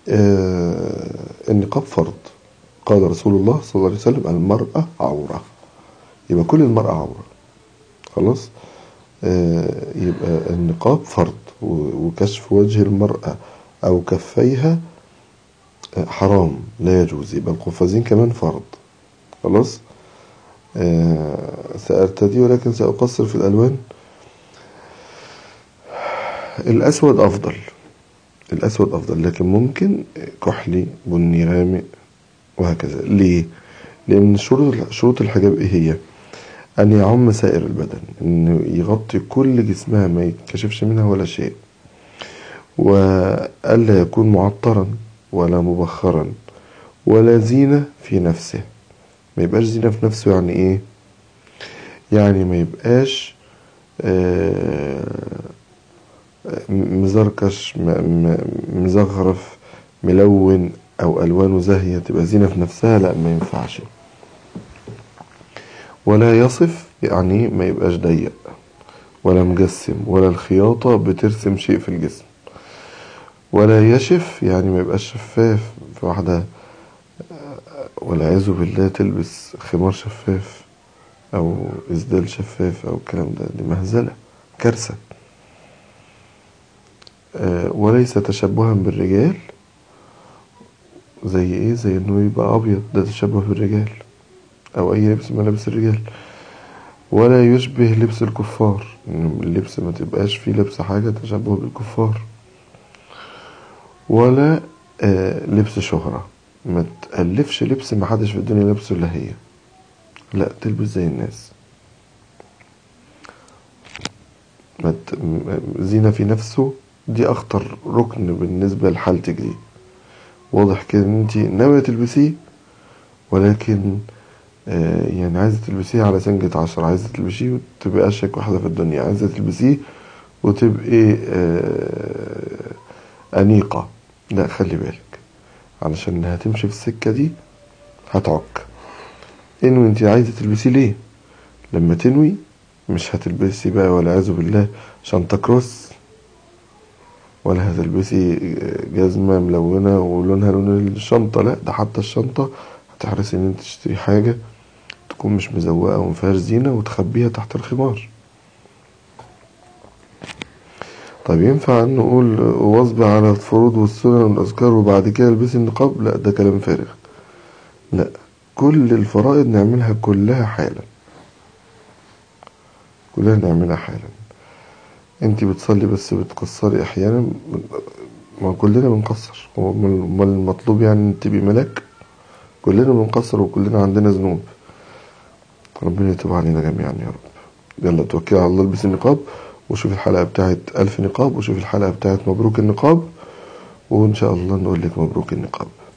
آه النقاب فرض قال رسول الله صلى الله عليه وسلم المرأة عورة يبقى كل المرأة عورة خلاص آه يبقى النقاب فرض وكشف وجه المرأة أو كفيها حرام لا يجوز يبقى القفازين كمان فرض خلاص آه سأرتدي ولكن سأقصر في الألوان الأسود أفضل الأسود أفضل لكن ممكن كحلي بني غامق وهكذا ليه؟ لأن شروط شروط الحجاب إيه هي؟ أن يعم سائر البدن أنه يغطي كل جسمها ما يتكشفش منها ولا شيء وألا يكون معطرا ولا مبخرا ولا زينة في نفسه ما يبقاش زينة في نفسه يعني إيه؟ يعني ما يبقاش آه مزركش مزغرف ملون او الوانه زاهيه تبقى زينه في نفسها لا ما ينفعش ولا يصف يعني ما يبقاش ضيق ولا مجسم ولا الخياطه بترسم شيء في الجسم ولا يشف يعني ما يبقاش شفاف في واحده والعياذ بالله تلبس خمار شفاف او اسدال شفاف او الكلام ده دي مهزله كارثه وليس تشبها بالرجال زي ايه زي انه يبقى ابيض ده تشبه بالرجال او اي لبس من ملابس الرجال ولا يشبه لبس الكفار اللبس ما تبقاش فيه لبس حاجة تشبه بالكفار ولا آه لبس شهرة ما تألفش لبس ما حدش في الدنيا لابسه الا هي لا تلبس زي الناس زينة في نفسه دي اخطر ركن بالنسبة لحالتك دي واضح كده ان انت ناوية تلبسيه ولكن آه يعني عايزة تلبسيه على سنجة عشرة عايزة تلبسيه وتبقى اشيك واحدة في الدنيا عايزة تلبسيه وتبقي آه انيقة لا خلي بالك علشان هتمشي في السكة دي هتعك انوي انت عايزة تلبسيه ليه لما تنوي مش هتلبسي بقى والعياذ بالله شنطة كروس ولا هتلبسي جزمة ملونة ولونها لون الشنطة لا ده حتى الشنطة هتحرصي ان انت تشتري حاجة تكون مش مزوقة ومفيهاش زينة وتخبيها تحت الخمار طيب ينفع نقول واظب على الفروض والسنن والأذكار وبعد كده البسي النقاب لا ده كلام فارغ لا كل الفرائض نعملها كلها حالا كلها نعملها حالا انت بتصلي بس بتقصري احيانا ما كلنا بنقصر هو المطلوب يعني تبقي ملاك كلنا بنقصر وكلنا عندنا ذنوب ربنا يتوب علينا جميعا يا رب يلا توكلي على الله البسي النقاب وشوف الحلقة بتاعت ألف نقاب وشوف الحلقة بتاعت مبروك النقاب وإن شاء الله نقول لك مبروك النقاب